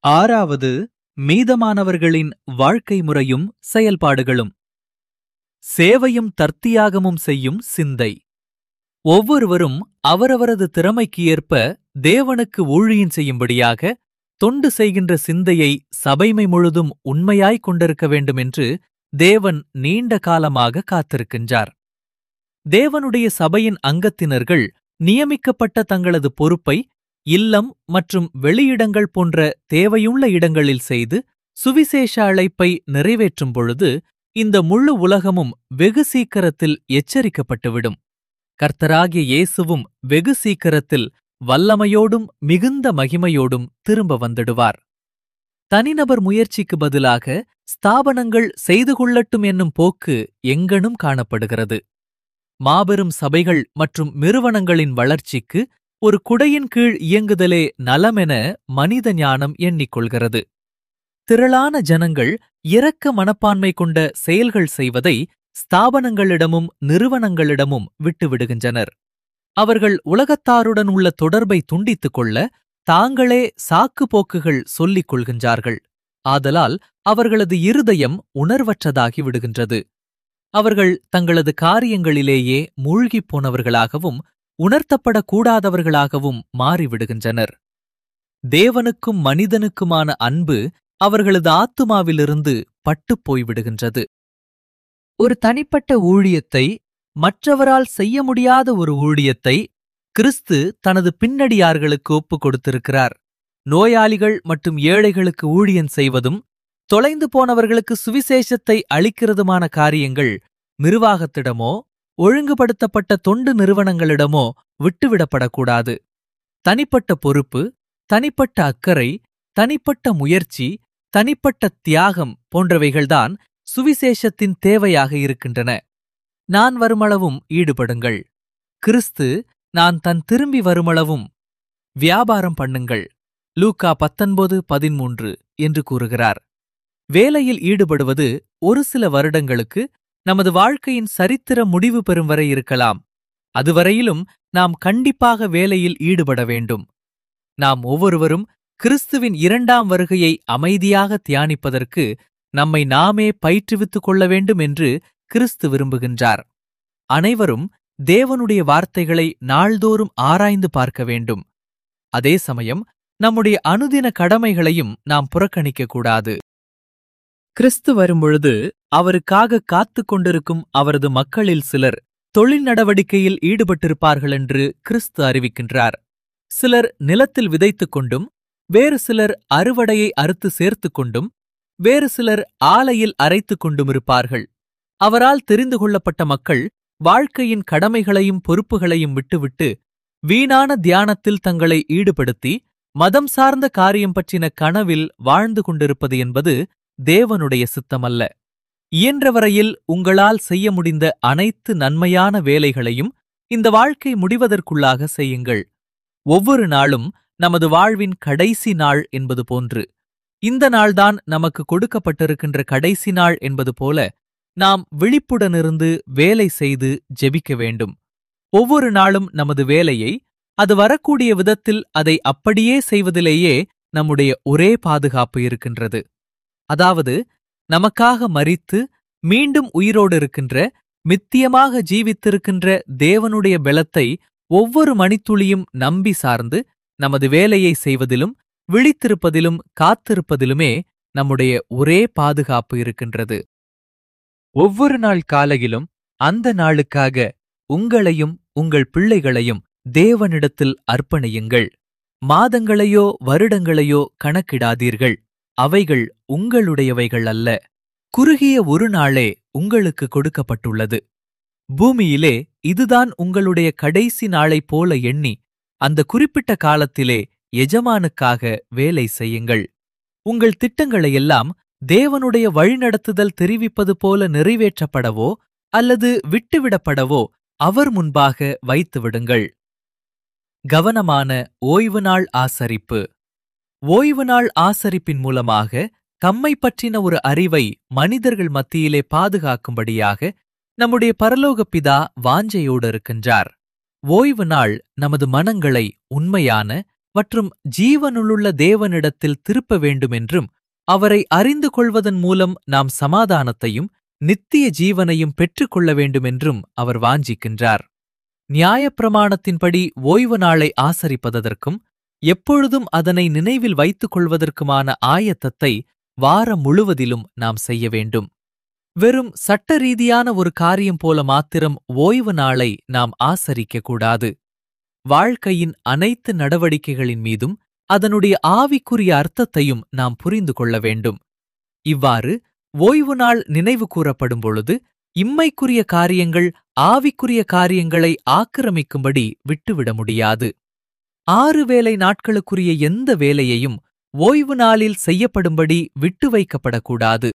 ஆறாவது மீதமானவர்களின் வாழ்க்கை முறையும் செயல்பாடுகளும் சேவையும் தர்த்தியாகமும் செய்யும் சிந்தை ஒவ்வொருவரும் அவரவரது திறமைக்கு ஏற்ப தேவனுக்கு ஊழியம் செய்யும்படியாக தொண்டு செய்கின்ற சிந்தையை சபைமை முழுதும் உண்மையாய் கொண்டிருக்க வேண்டுமென்று தேவன் நீண்ட காலமாக காத்திருக்கின்றார் தேவனுடைய சபையின் அங்கத்தினர்கள் நியமிக்கப்பட்ட தங்களது பொறுப்பை இல்லம் மற்றும் வெளியிடங்கள் போன்ற தேவையுள்ள இடங்களில் செய்து சுவிசேஷ அழைப்பை நிறைவேற்றும் பொழுது இந்த முழு உலகமும் வெகு சீக்கிரத்தில் எச்சரிக்கப்பட்டுவிடும் கர்த்தராகிய இயேசுவும் வெகு சீக்கிரத்தில் வல்லமையோடும் மிகுந்த மகிமையோடும் திரும்ப வந்துடுவார் தனிநபர் முயற்சிக்கு பதிலாக ஸ்தாபனங்கள் செய்து கொள்ளட்டும் என்னும் போக்கு எங்கனும் காணப்படுகிறது மாபெரும் சபைகள் மற்றும் நிறுவனங்களின் வளர்ச்சிக்கு ஒரு குடையின் கீழ் இயங்குதலே நலமென மனித ஞானம் எண்ணிக்கொள்கிறது திரளான ஜனங்கள் இரக்க மனப்பான்மை கொண்ட செயல்கள் செய்வதை ஸ்தாபனங்களிடமும் நிறுவனங்களிடமும் விட்டுவிடுகின்றனர் அவர்கள் உலகத்தாருடன் உள்ள தொடர்பை துண்டித்துக் கொள்ள தாங்களே சாக்கு போக்குகள் சொல்லிக் கொள்கின்றார்கள் ஆதலால் அவர்களது இருதயம் உணர்வற்றதாகி விடுகின்றது அவர்கள் தங்களது காரியங்களிலேயே மூழ்கிப் போனவர்களாகவும் உணர்த்தப்படக்கூடாதவர்களாகவும் மாறிவிடுகின்றனர் தேவனுக்கும் மனிதனுக்குமான அன்பு அவர்களது ஆத்துமாவிலிருந்து பட்டுப் போய்விடுகின்றது ஒரு தனிப்பட்ட ஊழியத்தை மற்றவரால் செய்ய முடியாத ஒரு ஊழியத்தை கிறிஸ்து தனது பின்னடியார்களுக்கு ஒப்புக் கொடுத்திருக்கிறார் நோயாளிகள் மற்றும் ஏழைகளுக்கு ஊழியம் செய்வதும் தொலைந்து போனவர்களுக்கு சுவிசேஷத்தை அளிக்கிறதுமான காரியங்கள் நிர்வாகத்திடமோ ஒழுங்குபடுத்தப்பட்ட தொண்டு நிறுவனங்களிடமோ விட்டுவிடப்படக்கூடாது தனிப்பட்ட பொறுப்பு தனிப்பட்ட அக்கறை தனிப்பட்ட முயற்சி தனிப்பட்ட தியாகம் போன்றவைகள்தான் சுவிசேஷத்தின் தேவையாக இருக்கின்றன நான் வருமளவும் ஈடுபடுங்கள் கிறிஸ்து நான் தன் திரும்பி வருமளவும் வியாபாரம் பண்ணுங்கள் லூக்கா பத்தொன்பது பதிமூன்று என்று கூறுகிறார் வேலையில் ஈடுபடுவது ஒரு சில வருடங்களுக்கு நமது வாழ்க்கையின் சரித்திர முடிவு பெறும் வரை இருக்கலாம் அதுவரையிலும் நாம் கண்டிப்பாக வேலையில் ஈடுபட வேண்டும் நாம் ஒவ்வொருவரும் கிறிஸ்துவின் இரண்டாம் வருகையை அமைதியாக தியானிப்பதற்கு நம்மை நாமே பயிற்றுவித்துக் கொள்ள வேண்டும் என்று கிறிஸ்து விரும்புகின்றார் அனைவரும் தேவனுடைய வார்த்தைகளை நாள்தோறும் ஆராய்ந்து பார்க்க வேண்டும் அதே சமயம் நம்முடைய அனுதின கடமைகளையும் நாம் புறக்கணிக்கக் கூடாது கிறிஸ்து வரும்பொழுது அவருக்காக காத்துக் கொண்டிருக்கும் அவரது மக்களில் சிலர் தொழில் நடவடிக்கையில் ஈடுபட்டிருப்பார்கள் என்று கிறிஸ்து அறிவிக்கின்றார் சிலர் நிலத்தில் விதைத்துக் கொண்டும் வேறு சிலர் அறுவடையை அறுத்து சேர்த்துக் கொண்டும் வேறு சிலர் ஆலையில் அரைத்துக் கொண்டும் இருப்பார்கள் அவரால் தெரிந்து கொள்ளப்பட்ட மக்கள் வாழ்க்கையின் கடமைகளையும் பொறுப்புகளையும் விட்டுவிட்டு வீணான தியானத்தில் தங்களை ஈடுபடுத்தி மதம் சார்ந்த காரியம் பற்றின கனவில் வாழ்ந்து கொண்டிருப்பது என்பது தேவனுடைய சித்தமல்ல இயன்றவரையில் உங்களால் செய்ய முடிந்த அனைத்து நன்மையான வேலைகளையும் இந்த வாழ்க்கை முடிவதற்குள்ளாக செய்யுங்கள் ஒவ்வொரு நாளும் நமது வாழ்வின் கடைசி நாள் என்பது போன்று இந்த நாள்தான் நமக்கு கொடுக்கப்பட்டிருக்கின்ற கடைசி நாள் என்பது போல நாம் விழிப்புடனிருந்து வேலை செய்து ஜெபிக்க வேண்டும் ஒவ்வொரு நாளும் நமது வேலையை அது வரக்கூடிய விதத்தில் அதை அப்படியே செய்வதிலேயே நம்முடைய ஒரே பாதுகாப்பு இருக்கின்றது அதாவது நமக்காக மரித்து மீண்டும் உயிரோடு இருக்கின்ற மித்தியமாக ஜீவித்திருக்கின்ற தேவனுடைய பெலத்தை ஒவ்வொரு மணித்துளியும் நம்பி சார்ந்து நமது வேலையை செய்வதிலும் விழித்திருப்பதிலும் காத்திருப்பதிலுமே நம்முடைய ஒரே பாதுகாப்பு இருக்கின்றது ஒவ்வொரு நாள் காலையிலும் அந்த நாளுக்காக உங்களையும் உங்கள் பிள்ளைகளையும் தேவனிடத்தில் அர்ப்பணியுங்கள் மாதங்களையோ வருடங்களையோ கணக்கிடாதீர்கள் அவைகள் உங்களுடையவைகள் அல்ல குறுகிய ஒரு நாளே உங்களுக்கு கொடுக்கப்பட்டுள்ளது பூமியிலே இதுதான் உங்களுடைய கடைசி நாளைப் போல எண்ணி அந்த குறிப்பிட்ட காலத்திலே எஜமானுக்காக வேலை செய்யுங்கள் உங்கள் திட்டங்களையெல்லாம் தேவனுடைய வழிநடத்துதல் தெரிவிப்பது போல நிறைவேற்றப்படவோ அல்லது விட்டுவிடப்படவோ அவர் முன்பாக வைத்துவிடுங்கள் கவனமான ஓய்வு நாள் ஆசரிப்பு ஓய்வு நாள் ஆசரிப்பின் மூலமாக தம்மை பற்றின ஒரு அறிவை மனிதர்கள் மத்தியிலே பாதுகாக்கும்படியாக நம்முடைய பரலோக பிதா வாஞ்சையோடு இருக்கின்றார் ஓய்வு நாள் நமது மனங்களை உண்மையான மற்றும் ஜீவனுள்ள தேவனிடத்தில் திருப்ப வேண்டுமென்றும் அவரை அறிந்து கொள்வதன் மூலம் நாம் சமாதானத்தையும் நித்திய ஜீவனையும் பெற்றுக்கொள்ள வேண்டுமென்றும் அவர் வாஞ்சிக்கின்றார் நியாயப்பிரமாணத்தின்படி ஓய்வு நாளை ஆசரிப்பதற்கும் எப்பொழுதும் அதனை நினைவில் வைத்துக் கொள்வதற்குமான ஆயத்தத்தை வாரம் முழுவதிலும் நாம் செய்ய வேண்டும் வெறும் சட்ட ரீதியான ஒரு காரியம் போல மாத்திரம் ஓய்வு நாளை நாம் ஆசரிக்க கூடாது வாழ்க்கையின் அனைத்து நடவடிக்கைகளின் மீதும் அதனுடைய ஆவிக்குரிய அர்த்தத்தையும் நாம் புரிந்து கொள்ள வேண்டும் இவ்வாறு ஓய்வு நாள் நினைவு கூறப்படும் பொழுது இம்மைக்குரிய காரியங்கள் ஆவிக்குரிய காரியங்களை ஆக்கிரமிக்கும்படி விட்டுவிட முடியாது ஆறு வேலை நாட்களுக்குரிய எந்த வேலையையும் ஓய்வு நாளில் செய்யப்படும்படி விட்டு வைக்கப்படக்கூடாது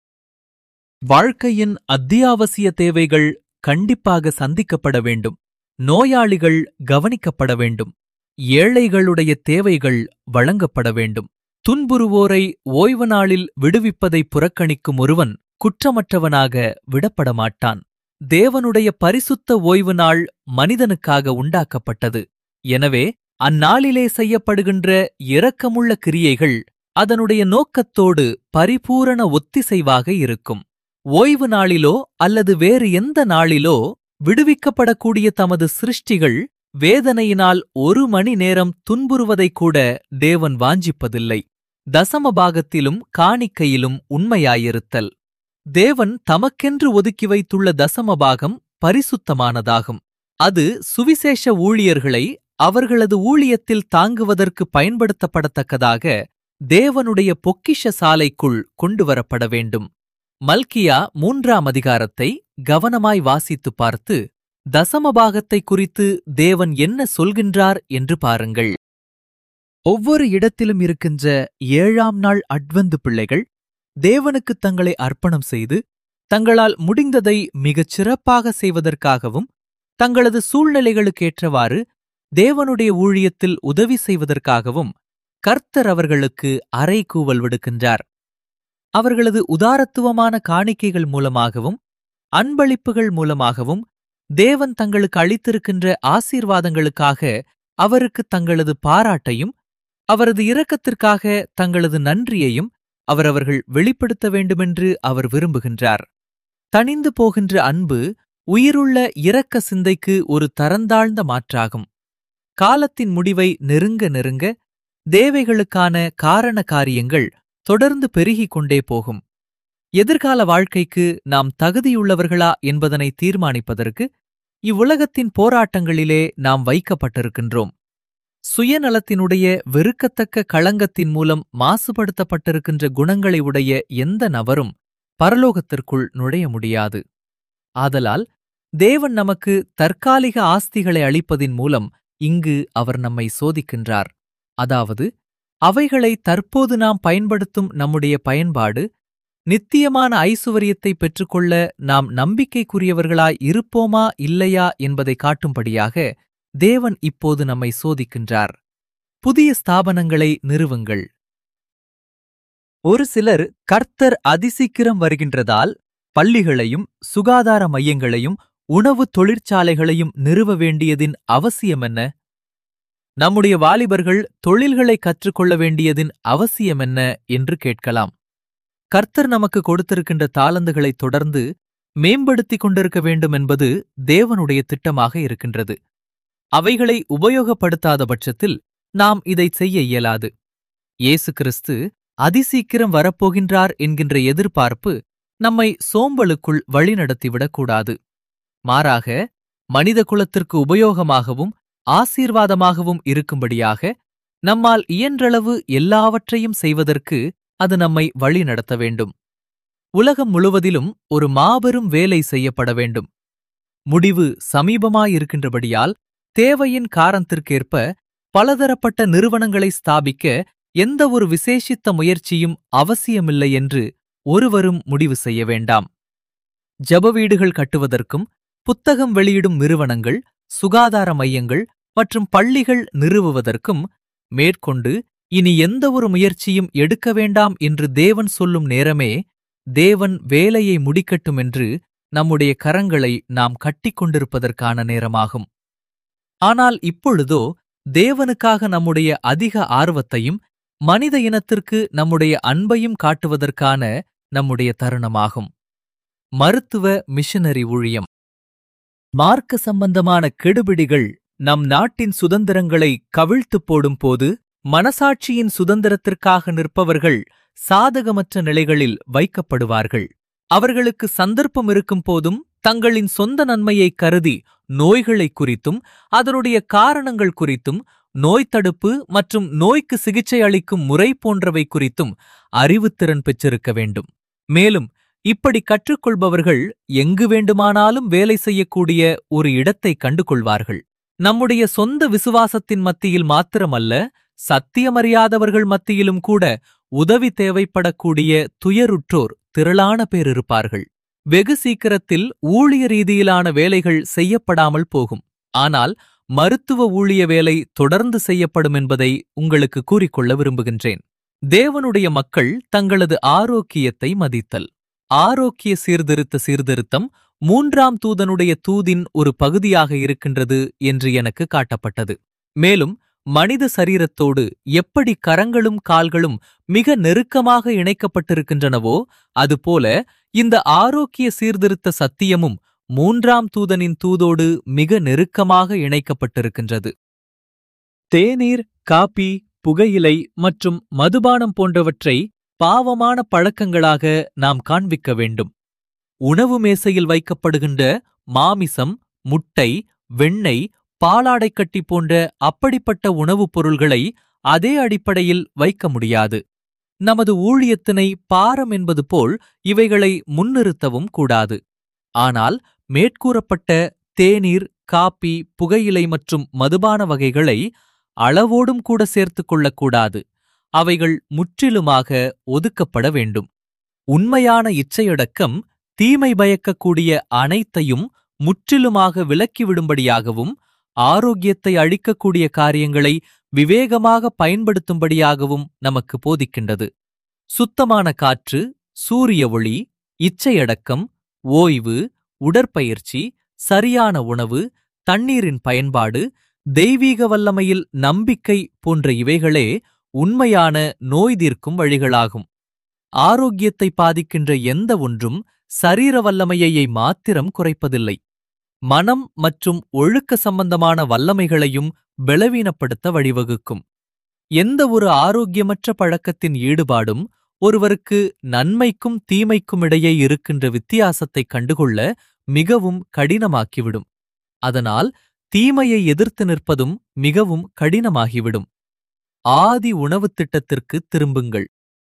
வாழ்க்கையின் அத்தியாவசிய தேவைகள் கண்டிப்பாக சந்திக்கப்பட வேண்டும் நோயாளிகள் கவனிக்கப்பட வேண்டும் ஏழைகளுடைய தேவைகள் வழங்கப்பட வேண்டும் துன்புறுவோரை ஓய்வு நாளில் விடுவிப்பதை புறக்கணிக்கும் ஒருவன் குற்றமற்றவனாக விடப்பட மாட்டான் தேவனுடைய பரிசுத்த ஓய்வு நாள் மனிதனுக்காக உண்டாக்கப்பட்டது எனவே அந்நாளிலே செய்யப்படுகின்ற இரக்கமுள்ள கிரியைகள் அதனுடைய நோக்கத்தோடு பரிபூரண ஒத்திசைவாக இருக்கும் ஓய்வு நாளிலோ அல்லது வேறு எந்த நாளிலோ விடுவிக்கப்படக்கூடிய தமது சிருஷ்டிகள் வேதனையினால் ஒரு மணி நேரம் துன்புறுவதைக் கூட தேவன் வாஞ்சிப்பதில்லை தசம பாகத்திலும் காணிக்கையிலும் உண்மையாயிருத்தல் தேவன் தமக்கென்று ஒதுக்கி வைத்துள்ள தசம பாகம் பரிசுத்தமானதாகும் அது சுவிசேஷ ஊழியர்களை அவர்களது ஊழியத்தில் தாங்குவதற்கு பயன்படுத்தப்படத்தக்கதாக தேவனுடைய பொக்கிஷ சாலைக்குள் கொண்டுவரப்பட வேண்டும் மல்கியா மூன்றாம் அதிகாரத்தை கவனமாய் வாசித்துப் பார்த்து தசமபாகத்தை குறித்து தேவன் என்ன சொல்கின்றார் என்று பாருங்கள் ஒவ்வொரு இடத்திலும் இருக்கின்ற ஏழாம் நாள் அட்வந்து பிள்ளைகள் தேவனுக்கு தங்களை அர்ப்பணம் செய்து தங்களால் முடிந்ததை மிகச் சிறப்பாக செய்வதற்காகவும் தங்களது சூழ்நிலைகளுக்கேற்றவாறு தேவனுடைய ஊழியத்தில் உதவி செய்வதற்காகவும் கர்த்தர் அவர்களுக்கு அறைகூவல் விடுக்கின்றார் அவர்களது உதாரத்துவமான காணிக்கைகள் மூலமாகவும் அன்பளிப்புகள் மூலமாகவும் தேவன் தங்களுக்கு அளித்திருக்கின்ற ஆசீர்வாதங்களுக்காக அவருக்கு தங்களது பாராட்டையும் அவரது இரக்கத்திற்காக தங்களது நன்றியையும் அவரவர்கள் வெளிப்படுத்த வேண்டுமென்று அவர் விரும்புகின்றார் தணிந்து போகின்ற அன்பு உயிருள்ள இரக்க சிந்தைக்கு ஒரு தரந்தாழ்ந்த மாற்றாகும் காலத்தின் முடிவை நெருங்க நெருங்க தேவைகளுக்கான காரண காரியங்கள் தொடர்ந்து பெருகிக் கொண்டே போகும் எதிர்கால வாழ்க்கைக்கு நாம் தகுதியுள்ளவர்களா என்பதனை தீர்மானிப்பதற்கு இவ்வுலகத்தின் போராட்டங்களிலே நாம் வைக்கப்பட்டிருக்கின்றோம் சுயநலத்தினுடைய வெறுக்கத்தக்க களங்கத்தின் மூலம் மாசுபடுத்தப்பட்டிருக்கின்ற குணங்களை உடைய எந்த நபரும் பரலோகத்திற்குள் நுழைய முடியாது ஆதலால் தேவன் நமக்கு தற்காலிக ஆஸ்திகளை அளிப்பதின் மூலம் இங்கு அவர் நம்மை சோதிக்கின்றார் அதாவது அவைகளை தற்போது நாம் பயன்படுத்தும் நம்முடைய பயன்பாடு நித்தியமான ஐசுவரியத்தை பெற்றுக்கொள்ள நாம் நம்பிக்கைக்குரியவர்களாய் இருப்போமா இல்லையா என்பதை காட்டும்படியாக தேவன் இப்போது நம்மை சோதிக்கின்றார் புதிய ஸ்தாபனங்களை நிறுவுங்கள் ஒரு சிலர் கர்த்தர் அதிசீக்கிரம் வருகின்றதால் பள்ளிகளையும் சுகாதார மையங்களையும் உணவு தொழிற்சாலைகளையும் நிறுவ வேண்டியதின் அவசியம் என்ன நம்முடைய வாலிபர்கள் தொழில்களை கற்றுக்கொள்ள வேண்டியதின் அவசியம் என்ன என்று கேட்கலாம் கர்த்தர் நமக்கு கொடுத்திருக்கின்ற தாளந்துகளை தொடர்ந்து மேம்படுத்திக் கொண்டிருக்க வேண்டும் என்பது தேவனுடைய திட்டமாக இருக்கின்றது அவைகளை உபயோகப்படுத்தாத பட்சத்தில் நாம் இதை செய்ய இயலாது இயேசு கிறிஸ்து அதிசீக்கிரம் வரப்போகின்றார் என்கின்ற எதிர்பார்ப்பு நம்மை சோம்பலுக்குள் வழிநடத்திவிடக்கூடாது மாறாக மனித குலத்திற்கு உபயோகமாகவும் ஆசீர்வாதமாகவும் இருக்கும்படியாக நம்மால் இயன்றளவு எல்லாவற்றையும் செய்வதற்கு அது நம்மை வழி நடத்த வேண்டும் உலகம் முழுவதிலும் ஒரு மாபெரும் வேலை செய்யப்பட வேண்டும் முடிவு சமீபமாயிருக்கின்றபடியால் தேவையின் காரணத்திற்கேற்ப பலதரப்பட்ட நிறுவனங்களை ஸ்தாபிக்க எந்த ஒரு விசேஷித்த முயற்சியும் அவசியமில்லை என்று ஒருவரும் முடிவு செய்ய வேண்டாம் ஜப வீடுகள் கட்டுவதற்கும் புத்தகம் வெளியிடும் நிறுவனங்கள் சுகாதார மையங்கள் மற்றும் பள்ளிகள் நிறுவுவதற்கும் மேற்கொண்டு இனி எந்த ஒரு முயற்சியும் எடுக்க வேண்டாம் என்று தேவன் சொல்லும் நேரமே தேவன் வேலையை முடிக்கட்டும் என்று நம்முடைய கரங்களை நாம் கட்டிக் கொண்டிருப்பதற்கான நேரமாகும் ஆனால் இப்பொழுதோ தேவனுக்காக நம்முடைய அதிக ஆர்வத்தையும் மனித இனத்திற்கு நம்முடைய அன்பையும் காட்டுவதற்கான நம்முடைய தருணமாகும் மருத்துவ மிஷனரி ஊழியம் மார்க்க சம்பந்தமான கெடுபிடிகள் நம் நாட்டின் சுதந்திரங்களை கவிழ்த்துப் போடும்போது மனசாட்சியின் சுதந்திரத்திற்காக நிற்பவர்கள் சாதகமற்ற நிலைகளில் வைக்கப்படுவார்கள் அவர்களுக்கு சந்தர்ப்பம் இருக்கும் போதும் தங்களின் சொந்த நன்மையை கருதி நோய்களை குறித்தும் அதனுடைய காரணங்கள் குறித்தும் நோய் தடுப்பு மற்றும் நோய்க்கு சிகிச்சை அளிக்கும் முறை போன்றவை குறித்தும் அறிவுத்திறன் பெற்றிருக்க வேண்டும் மேலும் இப்படி கற்றுக்கொள்பவர்கள் எங்கு வேண்டுமானாலும் வேலை செய்யக்கூடிய ஒரு இடத்தை கண்டுகொள்வார்கள் நம்முடைய சொந்த விசுவாசத்தின் மத்தியில் மாத்திரமல்ல சத்தியமறியாதவர்கள் மத்தியிலும் கூட உதவி தேவைப்படக்கூடிய துயருற்றோர் திரளான பேர் இருப்பார்கள் வெகு சீக்கிரத்தில் ஊழிய ரீதியிலான வேலைகள் செய்யப்படாமல் போகும் ஆனால் மருத்துவ ஊழிய வேலை தொடர்ந்து செய்யப்படும் என்பதை உங்களுக்கு கூறிக்கொள்ள விரும்புகின்றேன் தேவனுடைய மக்கள் தங்களது ஆரோக்கியத்தை மதித்தல் ஆரோக்கிய சீர்திருத்த சீர்திருத்தம் மூன்றாம் தூதனுடைய தூதின் ஒரு பகுதியாக இருக்கின்றது என்று எனக்கு காட்டப்பட்டது மேலும் மனித சரீரத்தோடு எப்படி கரங்களும் கால்களும் மிக நெருக்கமாக இணைக்கப்பட்டிருக்கின்றனவோ அதுபோல இந்த ஆரோக்கிய சீர்திருத்த சத்தியமும் மூன்றாம் தூதனின் தூதோடு மிக நெருக்கமாக இணைக்கப்பட்டிருக்கின்றது தேநீர் காபி புகையிலை மற்றும் மதுபானம் போன்றவற்றை பாவமான பழக்கங்களாக நாம் காண்பிக்க வேண்டும் உணவு மேசையில் வைக்கப்படுகின்ற மாமிசம் முட்டை வெண்ணெய் பாலாடைக்கட்டி போன்ற அப்படிப்பட்ட உணவுப் பொருள்களை அதே அடிப்படையில் வைக்க முடியாது நமது ஊழியத்தினை பாரம் என்பது போல் இவைகளை முன்னிறுத்தவும் கூடாது ஆனால் மேற்கூறப்பட்ட தேநீர் காப்பி புகையிலை மற்றும் மதுபான வகைகளை அளவோடும் கூட சேர்த்துக் கொள்ளக்கூடாது அவைகள் முற்றிலுமாக ஒதுக்கப்பட வேண்டும் உண்மையான இச்சையடக்கம் தீமை பயக்கக்கூடிய அனைத்தையும் முற்றிலுமாக விலக்கிவிடும்படியாகவும் ஆரோக்கியத்தை அழிக்கக்கூடிய காரியங்களை விவேகமாக பயன்படுத்தும்படியாகவும் நமக்கு போதிக்கின்றது சுத்தமான காற்று சூரிய ஒளி இச்சையடக்கம் ஓய்வு உடற்பயிற்சி சரியான உணவு தண்ணீரின் பயன்பாடு தெய்வீக வல்லமையில் நம்பிக்கை போன்ற இவைகளே உண்மையான நோய் தீர்க்கும் வழிகளாகும் ஆரோக்கியத்தை பாதிக்கின்ற எந்த ஒன்றும் சரீர வல்லமையை மாத்திரம் குறைப்பதில்லை மனம் மற்றும் ஒழுக்க சம்பந்தமான வல்லமைகளையும் பலவீனப்படுத்த வழிவகுக்கும் எந்த ஒரு ஆரோக்கியமற்ற பழக்கத்தின் ஈடுபாடும் ஒருவருக்கு நன்மைக்கும் தீமைக்கும் இடையே இருக்கின்ற வித்தியாசத்தை கண்டுகொள்ள மிகவும் கடினமாக்கிவிடும் அதனால் தீமையை எதிர்த்து நிற்பதும் மிகவும் கடினமாகிவிடும் ஆதி உணவுத் திட்டத்திற்கு திரும்புங்கள்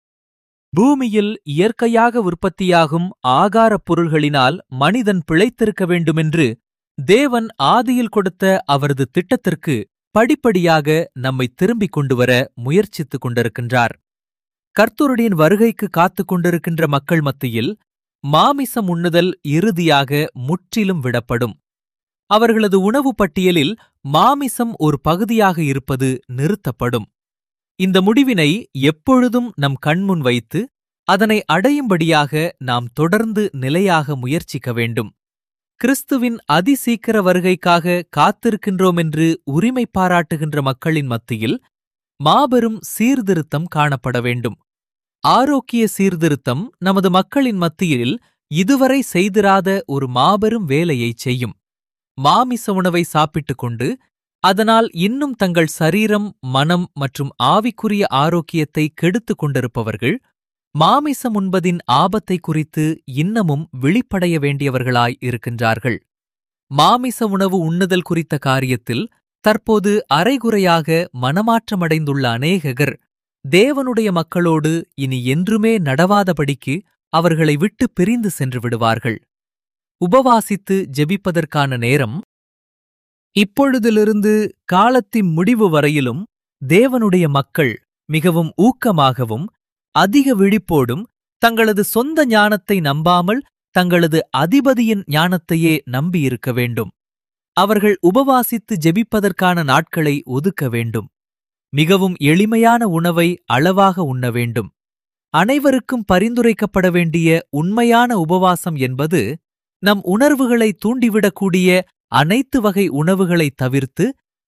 பூமியில் இயற்கையாக உற்பத்தியாகும் ஆகாரப் பொருள்களினால் மனிதன் பிழைத்திருக்க வேண்டுமென்று தேவன் ஆதியில் கொடுத்த அவரது திட்டத்திற்கு படிப்படியாக நம்மை திரும்பிக் கொண்டுவர முயற்சித்துக் கொண்டிருக்கின்றார் கர்த்தருடைய வருகைக்கு காத்துக் கொண்டிருக்கின்ற மக்கள் மத்தியில் மாமிசம் உண்ணுதல் இறுதியாக முற்றிலும் விடப்படும் அவர்களது உணவு பட்டியலில் மாமிசம் ஒரு பகுதியாக இருப்பது நிறுத்தப்படும் இந்த முடிவினை எப்பொழுதும் நம் கண்முன் வைத்து அதனை அடையும்படியாக நாம் தொடர்ந்து நிலையாக முயற்சிக்க வேண்டும் கிறிஸ்துவின் அதிசீக்கிர வருகைக்காக காத்திருக்கின்றோம் என்று உரிமை பாராட்டுகின்ற மக்களின் மத்தியில் மாபெரும் சீர்திருத்தம் காணப்பட வேண்டும் ஆரோக்கிய சீர்திருத்தம் நமது மக்களின் மத்தியில் இதுவரை செய்திராத ஒரு மாபெரும் வேலையைச் செய்யும் மாமிச உணவை சாப்பிட்டுக் கொண்டு அதனால் இன்னும் தங்கள் சரீரம் மனம் மற்றும் ஆவிக்குரிய ஆரோக்கியத்தை கெடுத்துக் கொண்டிருப்பவர்கள் மாமிசம் உண்பதின் ஆபத்தை குறித்து இன்னமும் விழிப்படைய வேண்டியவர்களாய் இருக்கின்றார்கள் மாமிச உணவு உண்ணுதல் குறித்த காரியத்தில் தற்போது அரைகுறையாக மனமாற்றமடைந்துள்ள அநேகர் தேவனுடைய மக்களோடு இனி என்றுமே நடவாதபடிக்கு அவர்களை விட்டு பிரிந்து சென்று விடுவார்கள் உபவாசித்து ஜெபிப்பதற்கான நேரம் இப்பொழுதிலிருந்து காலத்தின் முடிவு வரையிலும் தேவனுடைய மக்கள் மிகவும் ஊக்கமாகவும் அதிக விழிப்போடும் தங்களது சொந்த ஞானத்தை நம்பாமல் தங்களது அதிபதியின் ஞானத்தையே நம்பியிருக்க வேண்டும் அவர்கள் உபவாசித்து ஜெபிப்பதற்கான நாட்களை ஒதுக்க வேண்டும் மிகவும் எளிமையான உணவை அளவாக உண்ண வேண்டும் அனைவருக்கும் பரிந்துரைக்கப்பட வேண்டிய உண்மையான உபவாசம் என்பது நம் உணர்வுகளை தூண்டிவிடக்கூடிய அனைத்து வகை உணவுகளை தவிர்த்து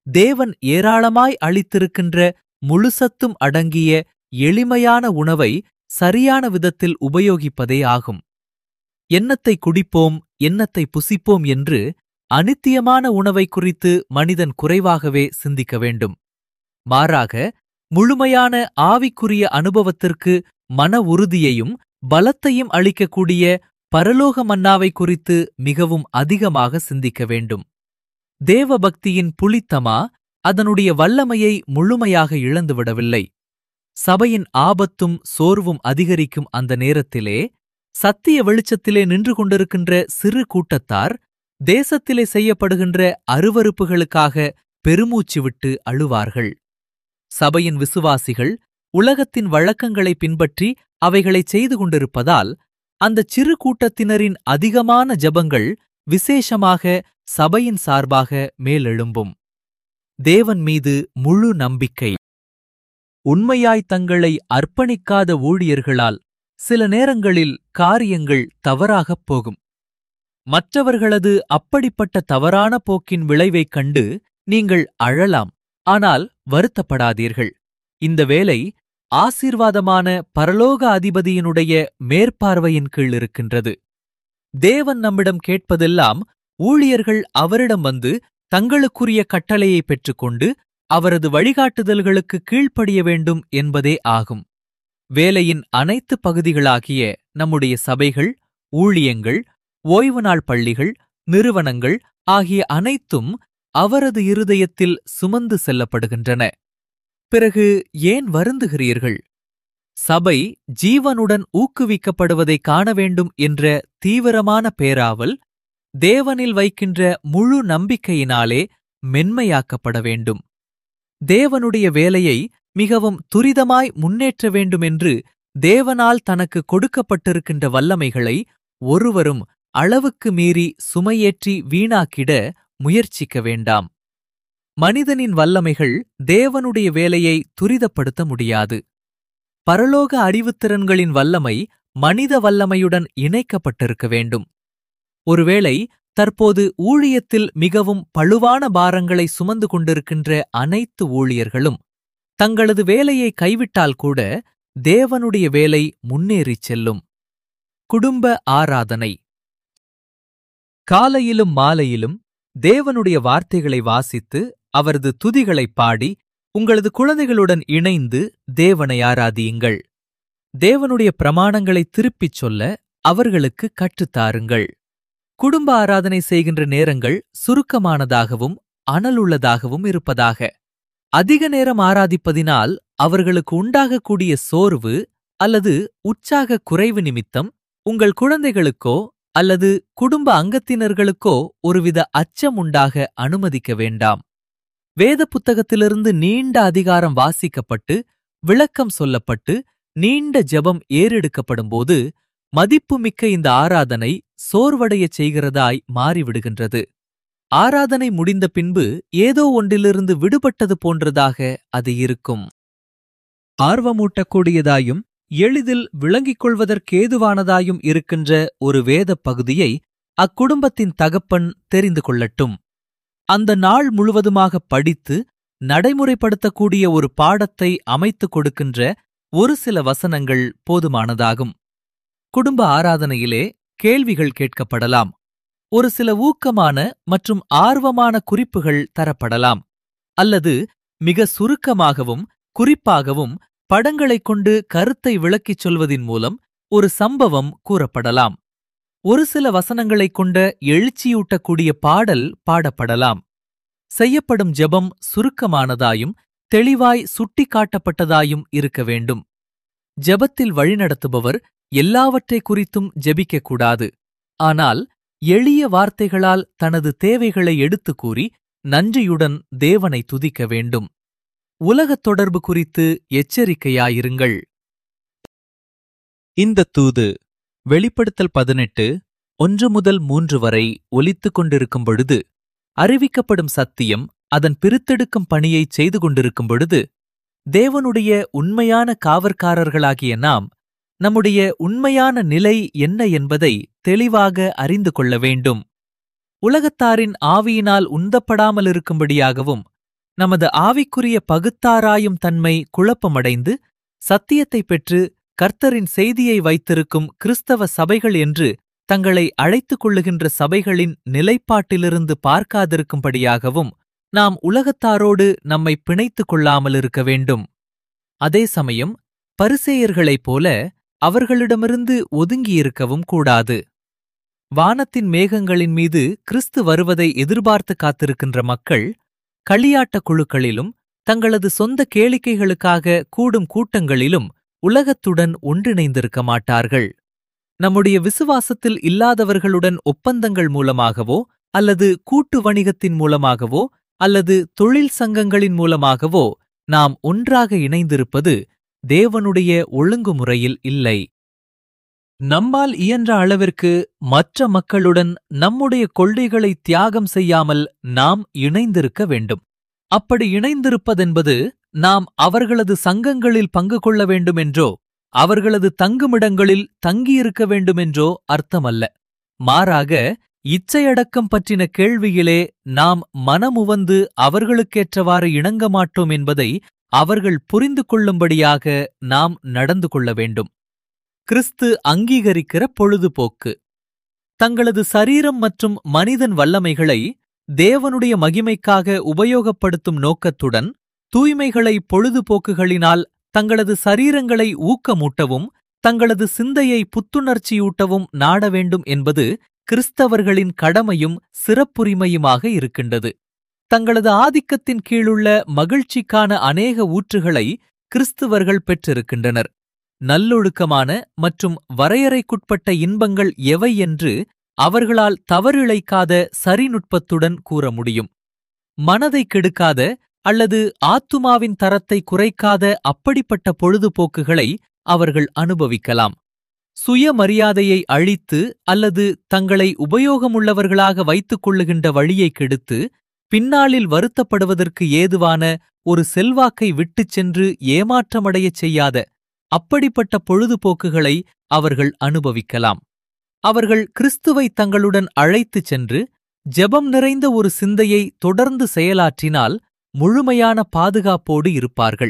தேவன் ஏராளமாய் அளித்திருக்கின்ற முழுசத்தும் அடங்கிய எளிமையான உணவை சரியான விதத்தில் உபயோகிப்பதே ஆகும் எண்ணத்தை குடிப்போம் எண்ணத்தை புசிப்போம் என்று அனித்தியமான உணவை குறித்து மனிதன் குறைவாகவே சிந்திக்க வேண்டும் மாறாக முழுமையான ஆவிக்குரிய அனுபவத்திற்கு மன உறுதியையும் பலத்தையும் அளிக்கக்கூடிய பரலோக மன்னாவை குறித்து மிகவும் அதிகமாக சிந்திக்க வேண்டும் தேவபக்தியின் புளித்தமா அதனுடைய வல்லமையை முழுமையாக இழந்துவிடவில்லை சபையின் ஆபத்தும் சோர்வும் அதிகரிக்கும் அந்த நேரத்திலே சத்திய வெளிச்சத்திலே நின்று கொண்டிருக்கின்ற சிறு கூட்டத்தார் தேசத்திலே செய்யப்படுகின்ற அருவருப்புகளுக்காக பெருமூச்சு விட்டு அழுவார்கள் சபையின் விசுவாசிகள் உலகத்தின் வழக்கங்களை பின்பற்றி அவைகளை செய்து கொண்டிருப்பதால் அந்த சிறு கூட்டத்தினரின் அதிகமான ஜபங்கள் விசேஷமாக சபையின் சார்பாக மேலெழும்பும் தேவன் மீது முழு நம்பிக்கை உண்மையாய் தங்களை அர்ப்பணிக்காத ஊழியர்களால் சில நேரங்களில் காரியங்கள் தவறாகப் போகும் மற்றவர்களது அப்படிப்பட்ட தவறான போக்கின் விளைவைக் கண்டு நீங்கள் அழலாம் ஆனால் வருத்தப்படாதீர்கள் இந்த வேலை ஆசீர்வாதமான பரலோக அதிபதியினுடைய மேற்பார்வையின் கீழ் இருக்கின்றது தேவன் நம்மிடம் கேட்பதெல்லாம் ஊழியர்கள் அவரிடம் வந்து தங்களுக்குரிய கட்டளையை பெற்றுக்கொண்டு அவரது வழிகாட்டுதல்களுக்கு கீழ்ப்படிய வேண்டும் என்பதே ஆகும் வேலையின் அனைத்து பகுதிகளாகிய நம்முடைய சபைகள் ஊழியங்கள் ஓய்வு நாள் பள்ளிகள் நிறுவனங்கள் ஆகிய அனைத்தும் அவரது இருதயத்தில் சுமந்து செல்லப்படுகின்றன பிறகு ஏன் வருந்துகிறீர்கள் சபை ஜீவனுடன் ஊக்குவிக்கப்படுவதை காண வேண்டும் என்ற தீவிரமான பேராவல் தேவனில் வைக்கின்ற முழு நம்பிக்கையினாலே மென்மையாக்கப்பட வேண்டும் தேவனுடைய வேலையை மிகவும் துரிதமாய் முன்னேற்ற வேண்டுமென்று தேவனால் தனக்கு கொடுக்கப்பட்டிருக்கின்ற வல்லமைகளை ஒருவரும் அளவுக்கு மீறி சுமையேற்றி வீணாக்கிட முயற்சிக்க வேண்டாம் மனிதனின் வல்லமைகள் தேவனுடைய வேலையை துரிதப்படுத்த முடியாது பரலோக அறிவுத்திறன்களின் வல்லமை மனித வல்லமையுடன் இணைக்கப்பட்டிருக்க வேண்டும் ஒருவேளை தற்போது ஊழியத்தில் மிகவும் பழுவான பாரங்களை சுமந்து கொண்டிருக்கின்ற அனைத்து ஊழியர்களும் தங்களது வேலையை கைவிட்டால் கூட தேவனுடைய வேலை முன்னேறிச் செல்லும் குடும்ப ஆராதனை காலையிலும் மாலையிலும் தேவனுடைய வார்த்தைகளை வாசித்து அவரது துதிகளைப் பாடி உங்களது குழந்தைகளுடன் இணைந்து தேவனை ஆராதியுங்கள் தேவனுடைய பிரமாணங்களை திருப்பிச் சொல்ல அவர்களுக்கு கற்றுத்தாருங்கள் குடும்ப ஆராதனை செய்கின்ற நேரங்கள் சுருக்கமானதாகவும் அனலுள்ளதாகவும் இருப்பதாக அதிக நேரம் ஆராதிப்பதினால் அவர்களுக்கு உண்டாகக்கூடிய சோர்வு அல்லது உற்சாக குறைவு நிமித்தம் உங்கள் குழந்தைகளுக்கோ அல்லது குடும்ப அங்கத்தினர்களுக்கோ ஒருவித அச்சம் உண்டாக அனுமதிக்க வேண்டாம் வேத புத்தகத்திலிருந்து நீண்ட அதிகாரம் வாசிக்கப்பட்டு விளக்கம் சொல்லப்பட்டு நீண்ட ஜெபம் ஏறெடுக்கப்படும்போது மதிப்புமிக்க இந்த ஆராதனை சோர்வடையச் செய்கிறதாய் மாறிவிடுகின்றது ஆராதனை முடிந்த பின்பு ஏதோ ஒன்றிலிருந்து விடுபட்டது போன்றதாக அது இருக்கும் ஆர்வமூட்டக்கூடியதாயும் எளிதில் விளங்கிக் கொள்வதற்கேதுவானதாயும் இருக்கின்ற ஒரு வேதப் பகுதியை அக்குடும்பத்தின் தகப்பன் தெரிந்து கொள்ளட்டும் அந்த நாள் முழுவதுமாக படித்து நடைமுறைப்படுத்தக்கூடிய ஒரு பாடத்தை அமைத்துக் கொடுக்கின்ற ஒரு சில வசனங்கள் போதுமானதாகும் குடும்ப ஆராதனையிலே கேள்விகள் கேட்கப்படலாம் ஒரு சில ஊக்கமான மற்றும் ஆர்வமான குறிப்புகள் தரப்படலாம் அல்லது மிக சுருக்கமாகவும் குறிப்பாகவும் படங்களைக் கொண்டு கருத்தை விளக்கிச் சொல்வதின் மூலம் ஒரு சம்பவம் கூறப்படலாம் ஒரு சில வசனங்களைக் கொண்ட எழுச்சியூட்டக்கூடிய பாடல் பாடப்படலாம் செய்யப்படும் ஜெபம் சுருக்கமானதாயும் தெளிவாய் சுட்டிக்காட்டப்பட்டதாயும் இருக்க வேண்டும் ஜெபத்தில் வழிநடத்துபவர் எல்லாவற்றை குறித்தும் ஜெபிக்கக்கூடாது ஆனால் எளிய வார்த்தைகளால் தனது தேவைகளை எடுத்துக் கூறி நன்றியுடன் தேவனை துதிக்க வேண்டும் உலகத் தொடர்பு குறித்து எச்சரிக்கையாயிருங்கள் இந்த தூது வெளிப்படுத்தல் பதினெட்டு ஒன்று முதல் மூன்று வரை ஒலித்துக் கொண்டிருக்கும் பொழுது அறிவிக்கப்படும் சத்தியம் அதன் பிரித்தெடுக்கும் பணியை செய்து கொண்டிருக்கும் பொழுது தேவனுடைய உண்மையான காவற்காரர்களாகிய நாம் நம்முடைய உண்மையான நிலை என்ன என்பதை தெளிவாக அறிந்து கொள்ள வேண்டும் உலகத்தாரின் ஆவியினால் உந்தப்படாமலிருக்கும்படியாகவும் நமது ஆவிக்குரிய பகுத்தாராயும் தன்மை குழப்பமடைந்து சத்தியத்தைப் பெற்று கர்த்தரின் செய்தியை வைத்திருக்கும் கிறிஸ்தவ சபைகள் என்று தங்களை அழைத்துக் கொள்ளுகின்ற சபைகளின் நிலைப்பாட்டிலிருந்து பார்க்காதிருக்கும்படியாகவும் நாம் உலகத்தாரோடு நம்மை பிணைத்துக் கொள்ளாமல் இருக்க வேண்டும் அதே சமயம் பரிசேயர்களைப் போல அவர்களிடமிருந்து ஒதுங்கியிருக்கவும் கூடாது வானத்தின் மேகங்களின் மீது கிறிஸ்து வருவதை எதிர்பார்த்து காத்திருக்கின்ற மக்கள் களியாட்ட குழுக்களிலும் தங்களது சொந்த கேளிக்கைகளுக்காக கூடும் கூட்டங்களிலும் உலகத்துடன் ஒன்றிணைந்திருக்க மாட்டார்கள் நம்முடைய விசுவாசத்தில் இல்லாதவர்களுடன் ஒப்பந்தங்கள் மூலமாகவோ அல்லது கூட்டு வணிகத்தின் மூலமாகவோ அல்லது தொழில் சங்கங்களின் மூலமாகவோ நாம் ஒன்றாக இணைந்திருப்பது தேவனுடைய ஒழுங்குமுறையில் இல்லை நம்மால் இயன்ற அளவிற்கு மற்ற மக்களுடன் நம்முடைய கொள்கைகளை தியாகம் செய்யாமல் நாம் இணைந்திருக்க வேண்டும் அப்படி இணைந்திருப்பதென்பது நாம் அவர்களது சங்கங்களில் பங்கு கொள்ள வேண்டுமென்றோ அவர்களது தங்குமிடங்களில் தங்கியிருக்க வேண்டுமென்றோ அர்த்தமல்ல மாறாக இச்சையடக்கம் பற்றின கேள்வியிலே நாம் மனமுவந்து அவர்களுக்கேற்றவாறு இணங்க மாட்டோம் என்பதை அவர்கள் புரிந்து கொள்ளும்படியாக நாம் நடந்து கொள்ள வேண்டும் கிறிஸ்து அங்கீகரிக்கிற பொழுதுபோக்கு தங்களது சரீரம் மற்றும் மனிதன் வல்லமைகளை தேவனுடைய மகிமைக்காக உபயோகப்படுத்தும் நோக்கத்துடன் தூய்மைகளை பொழுதுபோக்குகளினால் தங்களது சரீரங்களை ஊக்கமூட்டவும் தங்களது சிந்தையை புத்துணர்ச்சியூட்டவும் நாட வேண்டும் என்பது கிறிஸ்தவர்களின் கடமையும் சிறப்புரிமையுமாக இருக்கின்றது தங்களது ஆதிக்கத்தின் கீழுள்ள மகிழ்ச்சிக்கான அநேக ஊற்றுகளை கிறிஸ்துவர்கள் பெற்றிருக்கின்றனர் நல்லொழுக்கமான மற்றும் வரையறைக்குட்பட்ட இன்பங்கள் எவை என்று அவர்களால் தவறிழைக்காத சரிநுட்பத்துடன் கூற முடியும் மனதை கெடுக்காத அல்லது ஆத்துமாவின் தரத்தை குறைக்காத அப்படிப்பட்ட பொழுதுபோக்குகளை அவர்கள் அனுபவிக்கலாம் சுயமரியாதையை அழித்து அல்லது தங்களை உபயோகமுள்ளவர்களாக வைத்துக் கொள்ளுகின்ற வழியை கெடுத்து பின்னாளில் வருத்தப்படுவதற்கு ஏதுவான ஒரு செல்வாக்கை விட்டுச் சென்று ஏமாற்றமடையச் செய்யாத அப்படிப்பட்ட பொழுதுபோக்குகளை அவர்கள் அனுபவிக்கலாம் அவர்கள் கிறிஸ்துவை தங்களுடன் அழைத்துச் சென்று ஜெபம் நிறைந்த ஒரு சிந்தையை தொடர்ந்து செயலாற்றினால் முழுமையான பாதுகாப்போடு இருப்பார்கள்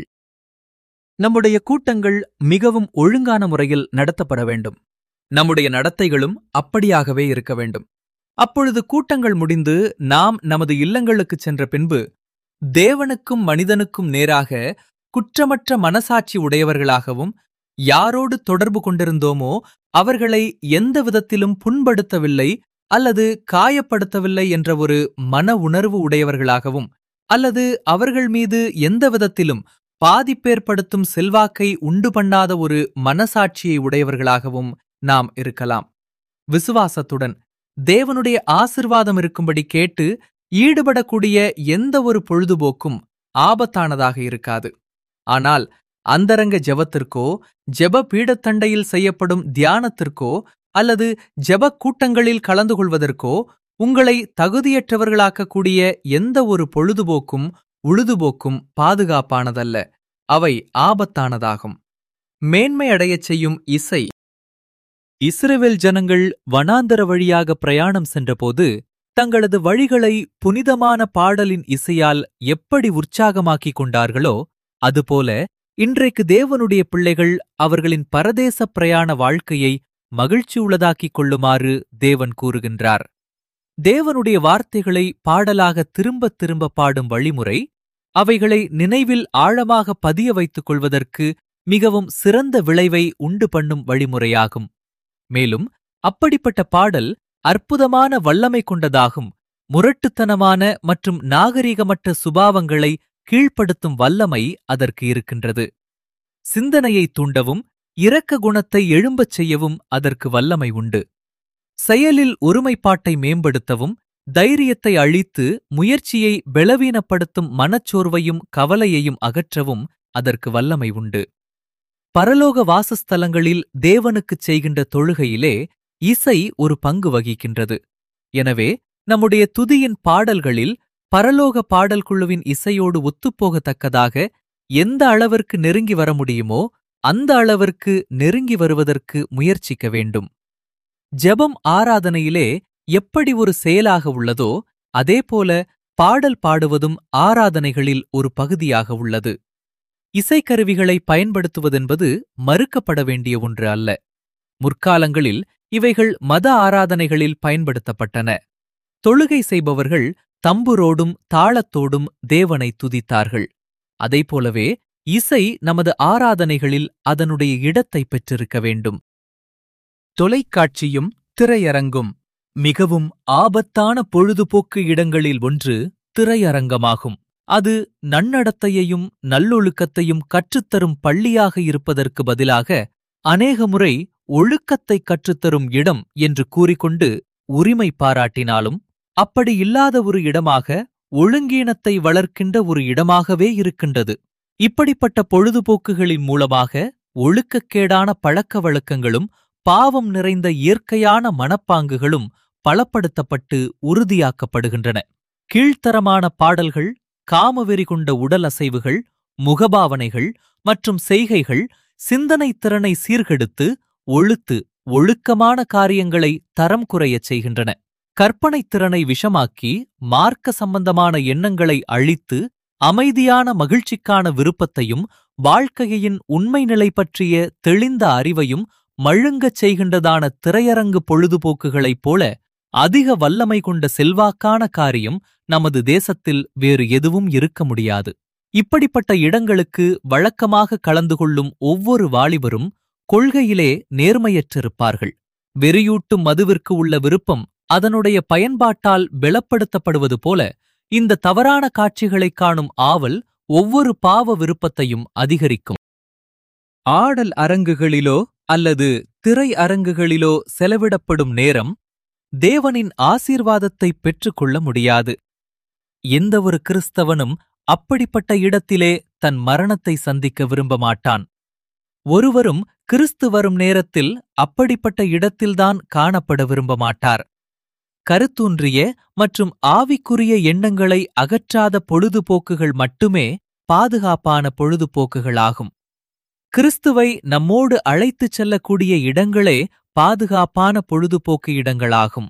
நம்முடைய கூட்டங்கள் மிகவும் ஒழுங்கான முறையில் நடத்தப்பட வேண்டும் நம்முடைய நடத்தைகளும் அப்படியாகவே இருக்க வேண்டும் அப்பொழுது கூட்டங்கள் முடிந்து நாம் நமது இல்லங்களுக்குச் சென்ற பின்பு தேவனுக்கும் மனிதனுக்கும் நேராக குற்றமற்ற மனசாட்சி உடையவர்களாகவும் யாரோடு தொடர்பு கொண்டிருந்தோமோ அவர்களை எந்த விதத்திலும் புண்படுத்தவில்லை அல்லது காயப்படுத்தவில்லை என்ற ஒரு மன உணர்வு உடையவர்களாகவும் அல்லது அவர்கள் மீது எந்த விதத்திலும் பாதிப்பேற்படுத்தும் செல்வாக்கை உண்டு பண்ணாத ஒரு மனசாட்சியை உடையவர்களாகவும் நாம் இருக்கலாம் விசுவாசத்துடன் தேவனுடைய ஆசிர்வாதம் இருக்கும்படி கேட்டு ஈடுபடக்கூடிய எந்த ஒரு பொழுதுபோக்கும் ஆபத்தானதாக இருக்காது ஆனால் அந்தரங்க ஜெபத்திற்கோ ஜெப பீடத்தண்டையில் செய்யப்படும் தியானத்திற்கோ அல்லது ஜெப கூட்டங்களில் கலந்து கொள்வதற்கோ உங்களை தகுதியற்றவர்களாக்கக்கூடிய எந்த ஒரு பொழுதுபோக்கும் உழுதுபோக்கும் பாதுகாப்பானதல்ல அவை ஆபத்தானதாகும் மேன்மை அடையச் செய்யும் இசை இஸ்ரவேல் ஜனங்கள் வனாந்தர வழியாக பிரயாணம் சென்றபோது தங்களது வழிகளை புனிதமான பாடலின் இசையால் எப்படி உற்சாகமாக்கிக் கொண்டார்களோ அதுபோல இன்றைக்கு தேவனுடைய பிள்ளைகள் அவர்களின் பரதேச பிரயாண வாழ்க்கையை மகிழ்ச்சியுள்ளதாக்கிக் கொள்ளுமாறு தேவன் கூறுகின்றார் தேவனுடைய வார்த்தைகளை பாடலாக திரும்பத் திரும்ப பாடும் வழிமுறை அவைகளை நினைவில் ஆழமாக பதிய வைத்துக் கொள்வதற்கு மிகவும் சிறந்த விளைவை உண்டு பண்ணும் வழிமுறையாகும் மேலும் அப்படிப்பட்ட பாடல் அற்புதமான வல்லமை கொண்டதாகும் முரட்டுத்தனமான மற்றும் நாகரிகமற்ற சுபாவங்களை கீழ்ப்படுத்தும் வல்லமை அதற்கு இருக்கின்றது சிந்தனையை தூண்டவும் இரக்க குணத்தை எழும்பச் செய்யவும் அதற்கு வல்லமை உண்டு செயலில் ஒருமைப்பாட்டை மேம்படுத்தவும் தைரியத்தை அழித்து முயற்சியை பலவீனப்படுத்தும் மனச்சோர்வையும் கவலையையும் அகற்றவும் அதற்கு வல்லமை உண்டு பரலோக வாசஸ்தலங்களில் தேவனுக்குச் செய்கின்ற தொழுகையிலே இசை ஒரு பங்கு வகிக்கின்றது எனவே நம்முடைய துதியின் பாடல்களில் பரலோக பாடல் குழுவின் இசையோடு ஒத்துப்போகத்தக்கதாக எந்த அளவிற்கு நெருங்கி வர முடியுமோ அந்த அளவிற்கு நெருங்கி வருவதற்கு முயற்சிக்க வேண்டும் ஜெபம் ஆராதனையிலே எப்படி ஒரு செயலாக உள்ளதோ அதேபோல பாடல் பாடுவதும் ஆராதனைகளில் ஒரு பகுதியாக உள்ளது இசைக்கருவிகளை பயன்படுத்துவதென்பது மறுக்கப்பட வேண்டிய ஒன்று அல்ல முற்காலங்களில் இவைகள் மத ஆராதனைகளில் பயன்படுத்தப்பட்டன தொழுகை செய்பவர்கள் தம்புரோடும் தாளத்தோடும் தேவனை துதித்தார்கள் அதைப்போலவே இசை நமது ஆராதனைகளில் அதனுடைய இடத்தை பெற்றிருக்க வேண்டும் தொலைக்காட்சியும் திரையரங்கும் மிகவும் ஆபத்தான பொழுதுபோக்கு இடங்களில் ஒன்று திரையரங்கமாகும் அது நன்னடத்தையையும் நல்லொழுக்கத்தையும் கற்றுத்தரும் பள்ளியாக இருப்பதற்கு பதிலாக அநேக முறை ஒழுக்கத்தை கற்றுத்தரும் இடம் என்று கூறிக்கொண்டு உரிமை பாராட்டினாலும் அப்படி இல்லாத ஒரு இடமாக ஒழுங்கீனத்தை வளர்க்கின்ற ஒரு இடமாகவே இருக்கின்றது இப்படிப்பட்ட பொழுதுபோக்குகளின் மூலமாக ஒழுக்கக்கேடான பழக்க வழக்கங்களும் பாவம் நிறைந்த இயற்கையான மனப்பாங்குகளும் பலப்படுத்தப்பட்டு உறுதியாக்கப்படுகின்றன கீழ்த்தரமான பாடல்கள் காமவெறி கொண்ட உடல் அசைவுகள் முகபாவனைகள் மற்றும் செய்கைகள் சிந்தனை திறனை சீர்கெடுத்து ஒழுத்து ஒழுக்கமான காரியங்களை தரம் குறையச் செய்கின்றன கற்பனைத் திறனை விஷமாக்கி மார்க்க சம்பந்தமான எண்ணங்களை அழித்து அமைதியான மகிழ்ச்சிக்கான விருப்பத்தையும் வாழ்க்கையின் உண்மை நிலை பற்றிய தெளிந்த அறிவையும் மழுங்கச் செய்கின்றதான திரையரங்கு பொழுதுபோக்குகளைப் போல அதிக வல்லமை கொண்ட செல்வாக்கான காரியம் நமது தேசத்தில் வேறு எதுவும் இருக்க முடியாது இப்படிப்பட்ட இடங்களுக்கு வழக்கமாக கலந்து கொள்ளும் ஒவ்வொரு வாலிபரும் கொள்கையிலே நேர்மையற்றிருப்பார்கள் வெறியூட்டும் மதுவிற்கு உள்ள விருப்பம் அதனுடைய பயன்பாட்டால் பெலப்படுத்தப்படுவது போல இந்த தவறான காட்சிகளைக் காணும் ஆவல் ஒவ்வொரு பாவ விருப்பத்தையும் அதிகரிக்கும் ஆடல் அரங்குகளிலோ அல்லது திரை அரங்குகளிலோ செலவிடப்படும் நேரம் தேவனின் ஆசீர்வாதத்தை பெற்றுக்கொள்ள முடியாது எந்தவொரு கிறிஸ்தவனும் அப்படிப்பட்ட இடத்திலே தன் மரணத்தை சந்திக்க விரும்ப மாட்டான் ஒருவரும் கிறிஸ்து வரும் நேரத்தில் அப்படிப்பட்ட இடத்தில்தான் காணப்பட விரும்ப மாட்டார் கருத்தூன்றிய மற்றும் ஆவிக்குரிய எண்ணங்களை அகற்றாத பொழுதுபோக்குகள் மட்டுமே பாதுகாப்பான பொழுதுபோக்குகளாகும் கிறிஸ்துவை நம்மோடு அழைத்துச் செல்லக்கூடிய இடங்களே பாதுகாப்பான பொழுதுபோக்கு இடங்களாகும்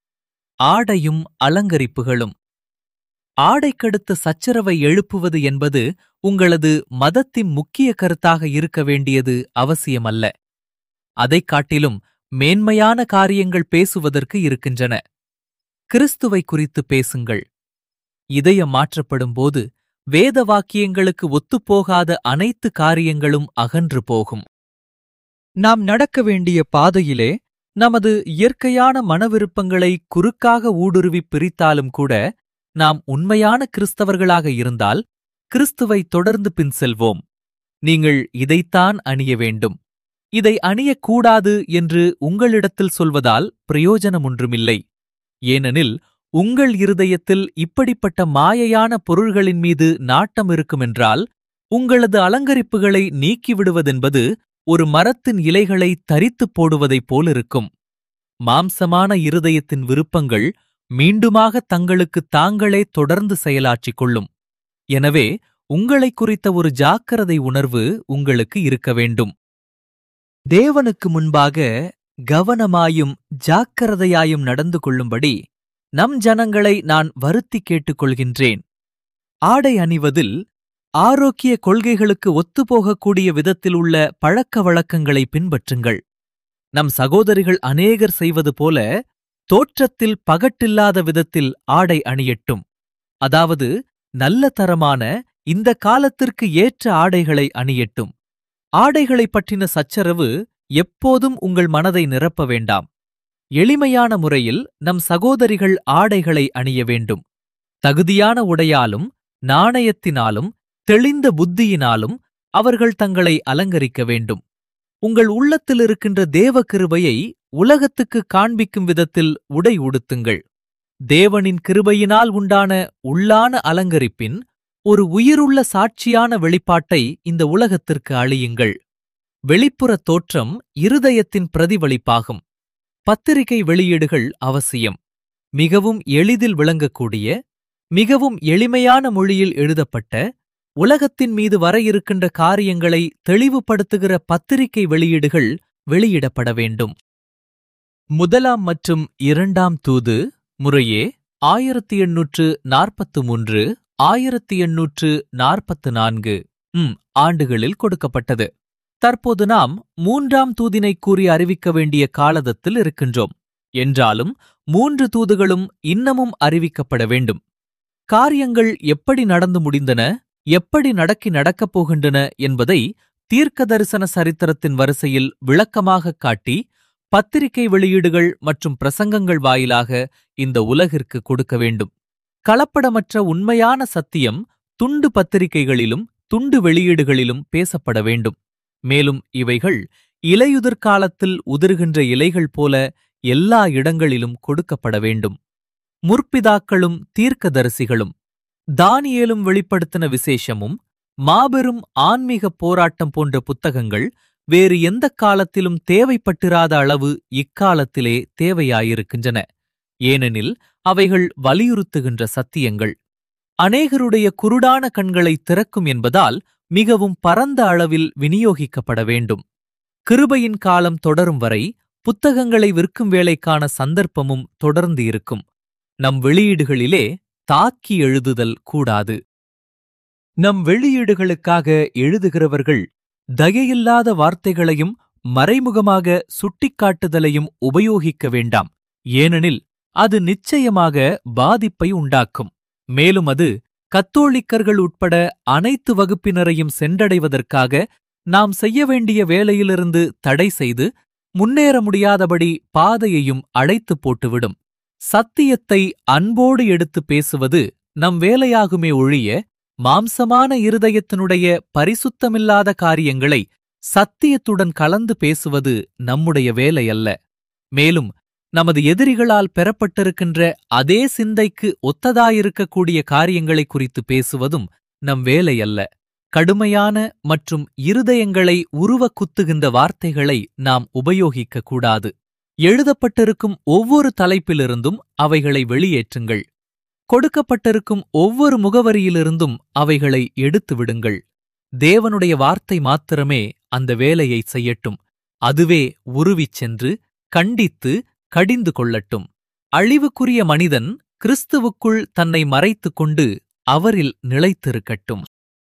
ஆடையும் அலங்கரிப்புகளும் ஆடைக்கடுத்த சச்சரவை எழுப்புவது என்பது உங்களது மதத்தின் முக்கிய கருத்தாக இருக்க வேண்டியது அவசியமல்ல அதைக் காட்டிலும் மேன்மையான காரியங்கள் பேசுவதற்கு இருக்கின்றன கிறிஸ்துவை குறித்து பேசுங்கள் இதயம் மாற்றப்படும்போது வேத வாக்கியங்களுக்கு ஒத்துப்போகாத அனைத்து காரியங்களும் அகன்று போகும் நாம் நடக்க வேண்டிய பாதையிலே நமது இயற்கையான மனவிருப்பங்களை குறுக்காக ஊடுருவி பிரித்தாலும் கூட நாம் உண்மையான கிறிஸ்தவர்களாக இருந்தால் கிறிஸ்துவை தொடர்ந்து பின் செல்வோம் நீங்கள் இதைத்தான் அணிய வேண்டும் இதை அணியக்கூடாது என்று உங்களிடத்தில் சொல்வதால் பிரயோஜனம் ஒன்றுமில்லை ஏனெனில் உங்கள் இருதயத்தில் இப்படிப்பட்ட மாயையான பொருள்களின் மீது நாட்டம் இருக்குமென்றால் உங்களது அலங்கரிப்புகளை நீக்கிவிடுவதென்பது ஒரு மரத்தின் இலைகளை தரித்துப் போடுவதைப் போலிருக்கும் மாம்சமான இருதயத்தின் விருப்பங்கள் மீண்டுமாக தங்களுக்கு தாங்களே தொடர்ந்து செயலாற்றிக் கொள்ளும் எனவே உங்களை குறித்த ஒரு ஜாக்கிரதை உணர்வு உங்களுக்கு இருக்க வேண்டும் தேவனுக்கு முன்பாக கவனமாயும் ஜாக்கிரதையாயும் நடந்து கொள்ளும்படி நம் ஜனங்களை நான் வருத்தி கேட்டுக்கொள்கின்றேன் ஆடை அணிவதில் ஆரோக்கிய கொள்கைகளுக்கு ஒத்துப்போகக்கூடிய விதத்தில் உள்ள பழக்க வழக்கங்களை பின்பற்றுங்கள் நம் சகோதரிகள் அநேகர் செய்வது போல தோற்றத்தில் பகட்டில்லாத விதத்தில் ஆடை அணியட்டும் அதாவது நல்ல தரமான இந்த காலத்திற்கு ஏற்ற ஆடைகளை அணியட்டும் ஆடைகளைப் பற்றின சச்சரவு எப்போதும் உங்கள் மனதை நிரப்ப வேண்டாம் எளிமையான முறையில் நம் சகோதரிகள் ஆடைகளை அணிய வேண்டும் தகுதியான உடையாலும் நாணயத்தினாலும் தெளிந்த புத்தியினாலும் அவர்கள் தங்களை அலங்கரிக்க வேண்டும் உங்கள் உள்ளத்தில் இருக்கின்ற தேவ கிருபையை உலகத்துக்கு காண்பிக்கும் விதத்தில் உடை உடுத்துங்கள் தேவனின் கிருபையினால் உண்டான உள்ளான அலங்கரிப்பின் ஒரு உயிருள்ள சாட்சியான வெளிப்பாட்டை இந்த உலகத்திற்கு அழியுங்கள் வெளிப்புற தோற்றம் இருதயத்தின் பிரதிபலிப்பாகும் பத்திரிகை வெளியீடுகள் அவசியம் மிகவும் எளிதில் விளங்கக்கூடிய மிகவும் எளிமையான மொழியில் எழுதப்பட்ட உலகத்தின் மீது வர இருக்கின்ற காரியங்களை தெளிவுபடுத்துகிற பத்திரிகை வெளியீடுகள் வெளியிடப்பட வேண்டும் முதலாம் மற்றும் இரண்டாம் தூது முறையே ஆயிரத்தி எண்ணூற்று நாற்பத்து மூன்று ஆயிரத்தி எண்ணூற்று நாற்பத்து நான்கு ம் ஆண்டுகளில் கொடுக்கப்பட்டது தற்போது நாம் மூன்றாம் தூதினை கூறி அறிவிக்க வேண்டிய காலதத்தில் இருக்கின்றோம் என்றாலும் மூன்று தூதுகளும் இன்னமும் அறிவிக்கப்பட வேண்டும் காரியங்கள் எப்படி நடந்து முடிந்தன எப்படி நடக்கி நடக்கப் போகின்றன என்பதை தீர்க்க தரிசன சரித்திரத்தின் வரிசையில் விளக்கமாகக் காட்டி பத்திரிகை வெளியீடுகள் மற்றும் பிரசங்கங்கள் வாயிலாக இந்த உலகிற்கு கொடுக்க வேண்டும் கலப்படமற்ற உண்மையான சத்தியம் துண்டு பத்திரிகைகளிலும் துண்டு வெளியீடுகளிலும் பேசப்பட வேண்டும் மேலும் இவைகள் இலையுதிர் காலத்தில் உதிர்கின்ற இலைகள் போல எல்லா இடங்களிலும் கொடுக்கப்பட வேண்டும் முற்பிதாக்களும் தீர்க்கதரிசிகளும் தானியேலும் வெளிப்படுத்தின விசேஷமும் மாபெரும் ஆன்மீக போராட்டம் போன்ற புத்தகங்கள் வேறு எந்த காலத்திலும் தேவைப்பட்டிராத அளவு இக்காலத்திலே தேவையாயிருக்கின்றன ஏனெனில் அவைகள் வலியுறுத்துகின்ற சத்தியங்கள் அநேகருடைய குருடான கண்களை திறக்கும் என்பதால் மிகவும் பரந்த அளவில் விநியோகிக்கப்பட வேண்டும் கிருபையின் காலம் தொடரும் வரை புத்தகங்களை விற்கும் வேலைக்கான சந்தர்ப்பமும் தொடர்ந்து இருக்கும் நம் வெளியீடுகளிலே தாக்கி எழுதுதல் கூடாது நம் வெளியீடுகளுக்காக எழுதுகிறவர்கள் தயையில்லாத வார்த்தைகளையும் மறைமுகமாக சுட்டிக்காட்டுதலையும் உபயோகிக்க வேண்டாம் ஏனெனில் அது நிச்சயமாக பாதிப்பை உண்டாக்கும் மேலும் அது கத்தோலிக்கர்கள் உட்பட அனைத்து வகுப்பினரையும் சென்றடைவதற்காக நாம் செய்ய வேண்டிய வேலையிலிருந்து தடை செய்து முன்னேற முடியாதபடி பாதையையும் அழைத்துப் போட்டுவிடும் சத்தியத்தை அன்போடு எடுத்து பேசுவது நம் வேலையாகுமே ஒழிய மாம்சமான இருதயத்தினுடைய பரிசுத்தமில்லாத காரியங்களை சத்தியத்துடன் கலந்து பேசுவது நம்முடைய வேலையல்ல மேலும் நமது எதிரிகளால் பெறப்பட்டிருக்கின்ற அதே சிந்தைக்கு ஒத்ததாயிருக்கக்கூடிய காரியங்களை குறித்து பேசுவதும் நம் வேலையல்ல கடுமையான மற்றும் இருதயங்களை உருவ குத்துகின்ற வார்த்தைகளை நாம் உபயோகிக்க கூடாது எழுதப்பட்டிருக்கும் ஒவ்வொரு தலைப்பிலிருந்தும் அவைகளை வெளியேற்றுங்கள் கொடுக்கப்பட்டிருக்கும் ஒவ்வொரு முகவரியிலிருந்தும் அவைகளை எடுத்து விடுங்கள் தேவனுடைய வார்த்தை மாத்திரமே அந்த வேலையை செய்யட்டும் அதுவே உருவிச் சென்று கண்டித்து கடிந்து கொள்ளட்டும் அழிவுக்குரிய மனிதன் கிறிஸ்துவுக்குள் தன்னை மறைத்துக் கொண்டு அவரில் நிலைத்திருக்கட்டும்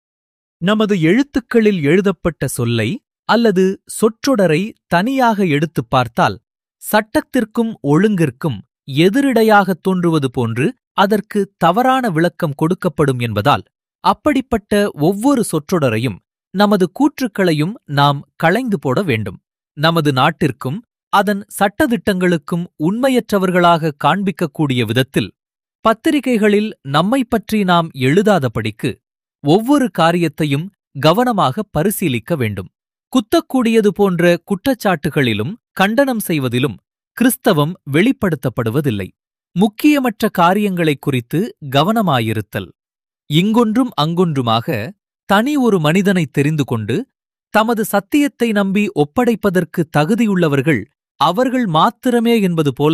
நமது எழுத்துக்களில் எழுதப்பட்ட சொல்லை அல்லது சொற்றொடரை தனியாக எடுத்துப் பார்த்தால் சட்டத்திற்கும் ஒழுங்கிற்கும் எதிரிடையாகத் தோன்றுவது போன்று அதற்கு தவறான விளக்கம் கொடுக்கப்படும் என்பதால் அப்படிப்பட்ட ஒவ்வொரு சொற்றொடரையும் நமது கூற்றுக்களையும் நாம் களைந்து போட வேண்டும் நமது நாட்டிற்கும் அதன் சட்டதிட்டங்களுக்கும் உண்மையற்றவர்களாக காண்பிக்கக்கூடிய விதத்தில் பத்திரிகைகளில் நம்மைப் பற்றி நாம் எழுதாதபடிக்கு ஒவ்வொரு காரியத்தையும் கவனமாக பரிசீலிக்க வேண்டும் குத்தக்கூடியது போன்ற குற்றச்சாட்டுகளிலும் கண்டனம் செய்வதிலும் கிறிஸ்தவம் வெளிப்படுத்தப்படுவதில்லை முக்கியமற்ற காரியங்களைக் குறித்து கவனமாயிருத்தல் இங்கொன்றும் அங்கொன்றுமாக தனி ஒரு மனிதனை தெரிந்து கொண்டு தமது சத்தியத்தை நம்பி ஒப்படைப்பதற்கு தகுதியுள்ளவர்கள் அவர்கள் மாத்திரமே என்பது போல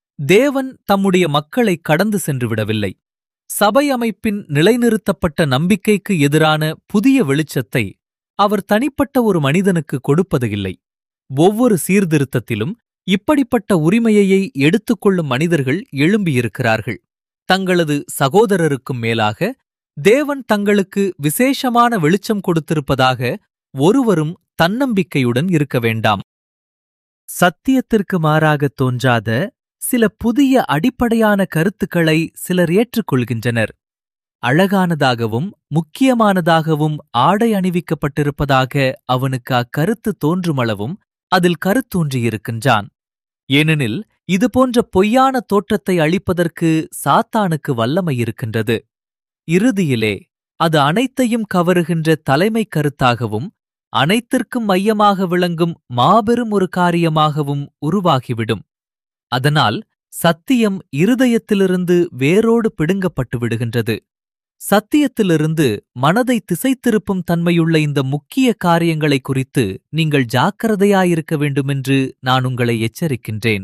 தேவன் தம்முடைய மக்களை கடந்து சென்று விடவில்லை சபை அமைப்பின் நிலைநிறுத்தப்பட்ட நம்பிக்கைக்கு எதிரான புதிய வெளிச்சத்தை அவர் தனிப்பட்ட ஒரு மனிதனுக்கு கொடுப்பது இல்லை ஒவ்வொரு சீர்திருத்தத்திலும் இப்படிப்பட்ட உரிமையையை எடுத்துக்கொள்ளும் மனிதர்கள் எழும்பியிருக்கிறார்கள் தங்களது சகோதரருக்கும் மேலாக தேவன் தங்களுக்கு விசேஷமான வெளிச்சம் கொடுத்திருப்பதாக ஒருவரும் தன்னம்பிக்கையுடன் இருக்க வேண்டாம் சத்தியத்திற்கு மாறாகத் தோன்றாத சில புதிய அடிப்படையான கருத்துக்களை சிலர் ஏற்றுக்கொள்கின்றனர் அழகானதாகவும் முக்கியமானதாகவும் ஆடை அணிவிக்கப்பட்டிருப்பதாக அவனுக்கு அக்கருத்து தோன்றுமளவும் அதில் கருத்தோன்றியிருக்கின்றான் ஏனெனில் இதுபோன்ற பொய்யான தோற்றத்தை அளிப்பதற்கு சாத்தானுக்கு வல்லமை இருக்கின்றது இறுதியிலே அது அனைத்தையும் கவருகின்ற தலைமை கருத்தாகவும் அனைத்திற்கும் மையமாக விளங்கும் மாபெரும் ஒரு காரியமாகவும் உருவாகிவிடும் அதனால் சத்தியம் இருதயத்திலிருந்து வேரோடு பிடுங்கப்பட்டு விடுகின்றது சத்தியத்திலிருந்து மனதை திசைத்திருப்பும் தன்மையுள்ள இந்த முக்கிய காரியங்களை குறித்து நீங்கள் ஜாக்கிரதையாயிருக்க வேண்டுமென்று நான் உங்களை எச்சரிக்கின்றேன்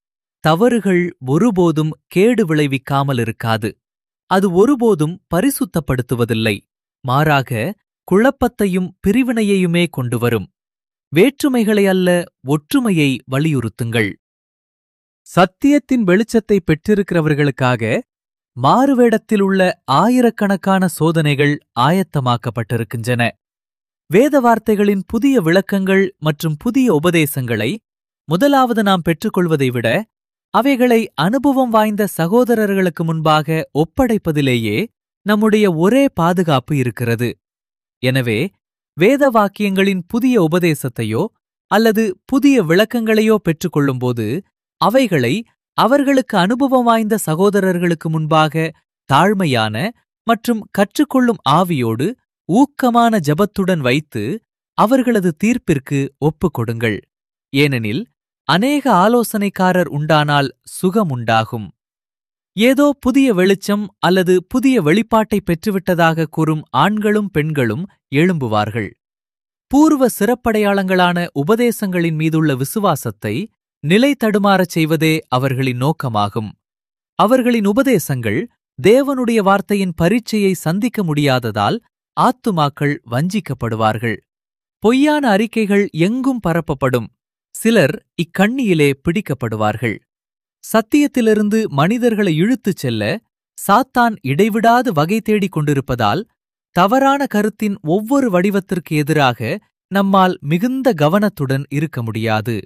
தவறுகள் ஒருபோதும் கேடு விளைவிக்காமல் இருக்காது அது ஒருபோதும் பரிசுத்தப்படுத்துவதில்லை மாறாக குழப்பத்தையும் பிரிவினையையுமே கொண்டு வரும் வேற்றுமைகளை அல்ல ஒற்றுமையை வலியுறுத்துங்கள் சத்தியத்தின் வெளிச்சத்தை பெற்றிருக்கிறவர்களுக்காக மாறுவேடத்திலுள்ள ஆயிரக்கணக்கான சோதனைகள் ஆயத்தமாக்கப்பட்டிருக்கின்றன வேத வார்த்தைகளின் புதிய விளக்கங்கள் மற்றும் புதிய உபதேசங்களை முதலாவது நாம் பெற்றுக்கொள்வதை விட அவைகளை அனுபவம் வாய்ந்த சகோதரர்களுக்கு முன்பாக ஒப்படைப்பதிலேயே நம்முடைய ஒரே பாதுகாப்பு இருக்கிறது எனவே வேத வாக்கியங்களின் புதிய உபதேசத்தையோ அல்லது புதிய விளக்கங்களையோ பெற்றுக்கொள்ளும்போது அவைகளை அவர்களுக்கு அனுபவம் வாய்ந்த சகோதரர்களுக்கு முன்பாக தாழ்மையான மற்றும் கற்றுக்கொள்ளும் ஆவியோடு ஊக்கமான ஜபத்துடன் வைத்து அவர்களது தீர்ப்பிற்கு ஒப்புக்கொடுங்கள் ஏனெனில் அநேக ஆலோசனைக்காரர் உண்டானால் சுகம் உண்டாகும் ஏதோ புதிய வெளிச்சம் அல்லது புதிய வெளிப்பாட்டை பெற்றுவிட்டதாக கூறும் ஆண்களும் பெண்களும் எழும்புவார்கள் பூர்வ சிறப்படையாளங்களான உபதேசங்களின் மீதுள்ள விசுவாசத்தை நிலை தடுமாறச் செய்வதே அவர்களின் நோக்கமாகும் அவர்களின் உபதேசங்கள் தேவனுடைய வார்த்தையின் பரீட்சையை சந்திக்க முடியாததால் ஆத்துமாக்கள் வஞ்சிக்கப்படுவார்கள் பொய்யான அறிக்கைகள் எங்கும் பரப்பப்படும் சிலர் இக்கண்ணியிலே பிடிக்கப்படுவார்கள் சத்தியத்திலிருந்து மனிதர்களை இழுத்துச் செல்ல சாத்தான் இடைவிடாது வகை தேடிக் கொண்டிருப்பதால் தவறான கருத்தின் ஒவ்வொரு வடிவத்திற்கு எதிராக நம்மால் மிகுந்த கவனத்துடன் இருக்க முடியாது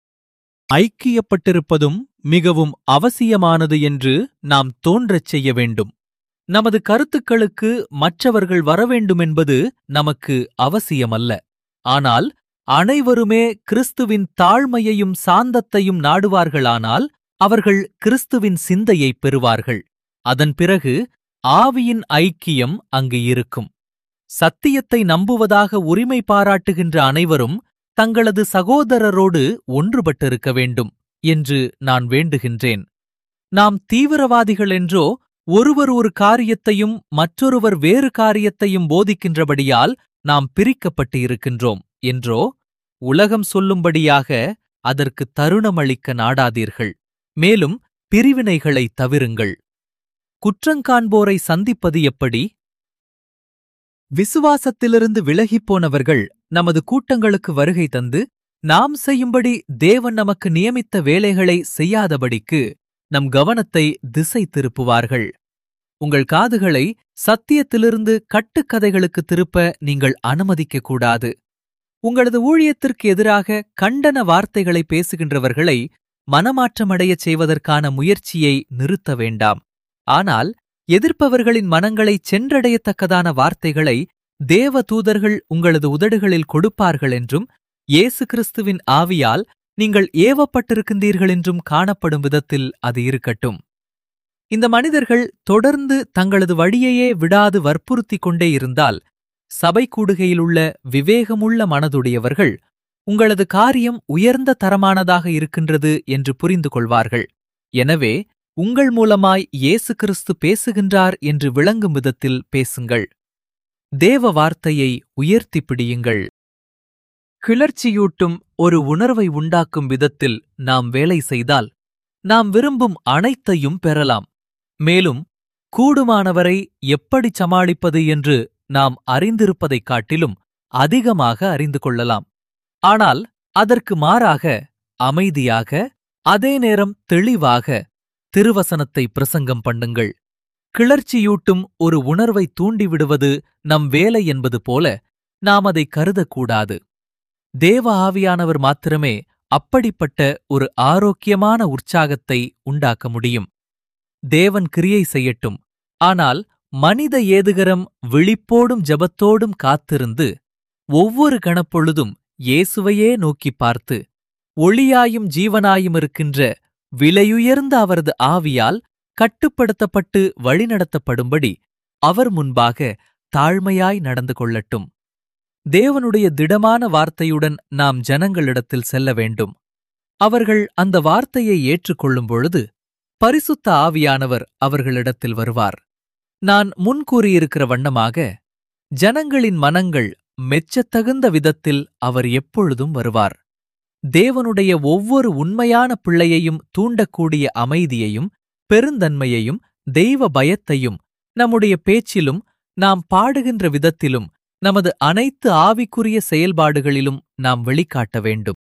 ஐக்கியப்பட்டிருப்பதும் மிகவும் அவசியமானது என்று நாம் தோன்றச் செய்ய வேண்டும் நமது கருத்துக்களுக்கு மற்றவர்கள் வரவேண்டுமென்பது நமக்கு அவசியமல்ல ஆனால் அனைவருமே கிறிஸ்துவின் தாழ்மையையும் சாந்தத்தையும் நாடுவார்களானால் அவர்கள் கிறிஸ்துவின் சிந்தையைப் பெறுவார்கள் அதன் பிறகு ஆவியின் ஐக்கியம் அங்கு இருக்கும் சத்தியத்தை நம்புவதாக உரிமை பாராட்டுகின்ற அனைவரும் தங்களது சகோதரரோடு ஒன்றுபட்டிருக்க வேண்டும் என்று நான் வேண்டுகின்றேன் நாம் தீவிரவாதிகள் என்றோ ஒருவர் ஒரு காரியத்தையும் மற்றொருவர் வேறு காரியத்தையும் போதிக்கின்றபடியால் நாம் பிரிக்கப்பட்டு இருக்கின்றோம் என்றோ உலகம் சொல்லும்படியாக அதற்கு தருணமளிக்க நாடாதீர்கள் மேலும் பிரிவினைகளை தவிருங்கள் குற்றங்காண்போரை சந்திப்பது எப்படி விசுவாசத்திலிருந்து விலகிப்போனவர்கள் நமது கூட்டங்களுக்கு வருகை தந்து நாம் செய்யும்படி தேவன் நமக்கு நியமித்த வேலைகளை செய்யாதபடிக்கு நம் கவனத்தை திசை திருப்புவார்கள் உங்கள் காதுகளை சத்தியத்திலிருந்து கட்டுக்கதைகளுக்கு திருப்ப நீங்கள் அனுமதிக்க கூடாது உங்களது ஊழியத்திற்கு எதிராக கண்டன வார்த்தைகளை பேசுகின்றவர்களை மனமாற்றமடையச் செய்வதற்கான முயற்சியை நிறுத்த வேண்டாம் ஆனால் எதிர்ப்பவர்களின் மனங்களை சென்றடையத்தக்கதான வார்த்தைகளை தேவ தூதர்கள் உங்களது உதடுகளில் கொடுப்பார்கள் என்றும் இயேசு கிறிஸ்துவின் ஆவியால் நீங்கள் ஏவப்பட்டிருக்கின்றீர்கள் என்றும் காணப்படும் விதத்தில் அது இருக்கட்டும் இந்த மனிதர்கள் தொடர்ந்து தங்களது வழியையே விடாது வற்புறுத்திக் கொண்டே இருந்தால் சபை கூடுகையிலுள்ள விவேகமுள்ள மனதுடையவர்கள் உங்களது காரியம் உயர்ந்த தரமானதாக இருக்கின்றது என்று புரிந்து கொள்வார்கள் எனவே உங்கள் மூலமாய் இயேசு கிறிஸ்து பேசுகின்றார் என்று விளங்கும் விதத்தில் பேசுங்கள் தேவ வார்த்தையை உயர்த்தி பிடியுங்கள் கிளர்ச்சியூட்டும் ஒரு உணர்வை உண்டாக்கும் விதத்தில் நாம் வேலை செய்தால் நாம் விரும்பும் அனைத்தையும் பெறலாம் மேலும் கூடுமானவரை எப்படி சமாளிப்பது என்று நாம் அறிந்திருப்பதைக் காட்டிலும் அதிகமாக அறிந்து கொள்ளலாம் ஆனால் அதற்கு மாறாக அமைதியாக அதே நேரம் தெளிவாக திருவசனத்தை பிரசங்கம் பண்ணுங்கள் கிளர்ச்சியூட்டும் ஒரு உணர்வை தூண்டிவிடுவது நம் வேலை என்பது போல நாம் அதை கருதக்கூடாது தேவ ஆவியானவர் மாத்திரமே அப்படிப்பட்ட ஒரு ஆரோக்கியமான உற்சாகத்தை உண்டாக்க முடியும் தேவன் கிரியை செய்யட்டும் ஆனால் மனித ஏதுகரம் விழிப்போடும் ஜபத்தோடும் காத்திருந்து ஒவ்வொரு கணப்பொழுதும் இயேசுவையே நோக்கிப் பார்த்து ஒளியாயும் ஜீவனாயும் இருக்கின்ற விலையுயர்ந்த அவரது ஆவியால் கட்டுப்படுத்தப்பட்டு வழிநடத்தப்படும்படி அவர் முன்பாக தாழ்மையாய் நடந்து கொள்ளட்டும் தேவனுடைய திடமான வார்த்தையுடன் நாம் ஜனங்களிடத்தில் செல்ல வேண்டும் அவர்கள் அந்த வார்த்தையை ஏற்றுக்கொள்ளும் பொழுது பரிசுத்த ஆவியானவர் அவர்களிடத்தில் வருவார் நான் முன்கூறியிருக்கிற வண்ணமாக ஜனங்களின் மனங்கள் மெச்சத்தகுந்த விதத்தில் அவர் எப்பொழுதும் வருவார் தேவனுடைய ஒவ்வொரு உண்மையான பிள்ளையையும் தூண்டக்கூடிய அமைதியையும் பெருந்தன்மையையும் தெய்வ பயத்தையும் நம்முடைய பேச்சிலும் நாம் பாடுகின்ற விதத்திலும் நமது அனைத்து ஆவிக்குரிய செயல்பாடுகளிலும் நாம் வெளிக்காட்ட வேண்டும்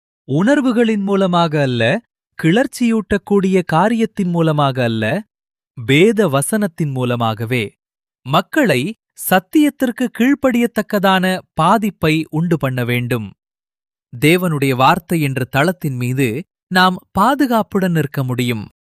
உணர்வுகளின் மூலமாக அல்ல கிளர்ச்சியூட்டக்கூடிய காரியத்தின் மூலமாக அல்ல வேத வசனத்தின் மூலமாகவே மக்களை சத்தியத்திற்கு கீழ்ப்படியத்தக்கதான பாதிப்பை உண்டு பண்ண வேண்டும் தேவனுடைய வார்த்தை என்ற தளத்தின் மீது நாம் பாதுகாப்புடன் நிற்க முடியும்